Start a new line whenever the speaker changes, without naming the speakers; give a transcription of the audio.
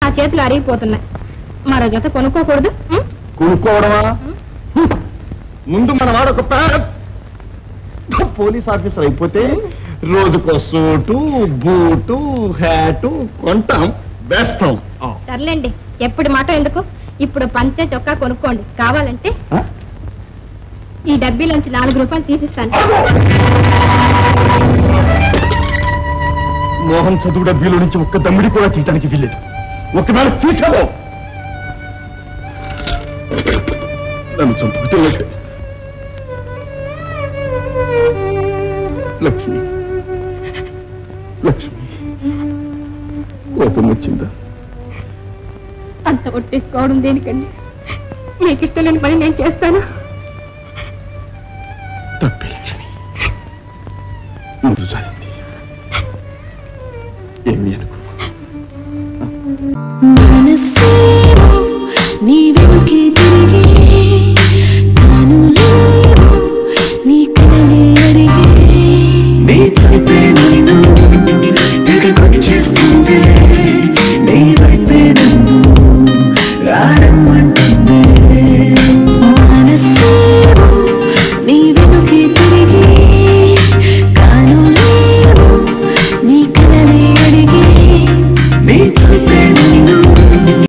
నా చేతులు అరిగిపోతున్నాయి మరో జత కొనుక్కోకూడదు ఉం?
కొనుక్కోవడమా ముందు మన వాడు ఒక పెద్ద పోలీస్ ఆఫీసర్ అయిపోతే రోజుకో సూటు బూటు హ్యాటు కొంటాం వేస్తాం ఆ.
సర్లేండి ఎప్పుడు మాట ఎందుకు ఇప్పుడు పంచే చొక్కా కొనుక్కోండి కావాలంటే
ఆ?
ఈ డబ్బీలోంచి నాలుగు రూపాయలు తీసిస్తాను
మోహన్ చదువు డబ్బీలో నుంచి ఒక్క దమ్మిడి కూడా తీయడానికి వీల్లేదు ఒకవేళ తీసావో నన్ను చంపుకుతున్నట్టే లక్ష్మి లక్ష్మి కోపం వచ్చిందా
అంత ఒట్టేసుకోవడం దేనికండి మీకు ఇష్టం లేని పని నేను చేస్తాను
తప్పే లక్ష్మి ముందు జరిగింది ఏమి అనుకో
మనసే